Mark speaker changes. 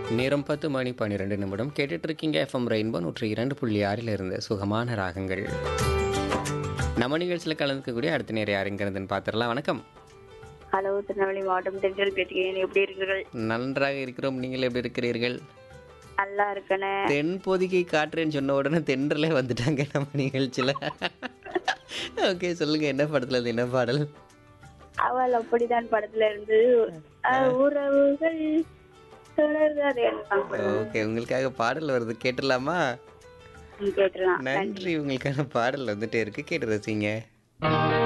Speaker 1: நேரம் பத்து மணி பன்னிரெண்டு நிமிடம் கேட்டுட்டு இருக்கீங்க எஃப்எம் ரெயின்போ நூற்றி இரண்டு புள்ளி ஆறில் இருந்து சுகமான ராகங்கள் நம்ம நிகழ்ச்சியில் கலந்துக்கக்கூடிய அடுத்த நேரம் யாருங்கிறதுன்னு பார்த்துடலாம் வணக்கம்
Speaker 2: ஹலோ திருநெல்வேலி மாவட்டம் தென்றல் பேசுகிறேன் எப்படி இருக்கிறீர்கள்
Speaker 1: நன்றாக இருக்கிறோம் நீங்கள் எப்படி இருக்கிறீர்கள்
Speaker 2: நல்லா இருக்கனே
Speaker 1: தென் பொதிகை காற்றுன்னு சொன்ன உடனே தென்றலே வந்துட்டாங்க நம்ம நிகழ்ச்சியில் ஓகே சொல்லுங்க என்ன படத்துல இருந்து என்ன பாடல்
Speaker 2: அவள் அப்படிதான் படத்துல இருந்து அஹ், உறவுகள் தொடர்ந்து அது எனக்கு
Speaker 1: ஓகே உங்களுக்காக பாடல் வருது கேட்டுடலாமா
Speaker 2: கேட்டுலாம்
Speaker 1: நன்றி உங்களுக்கான பாடல் வந்துட்டே இருக்கு கேட்டு ரசிங்க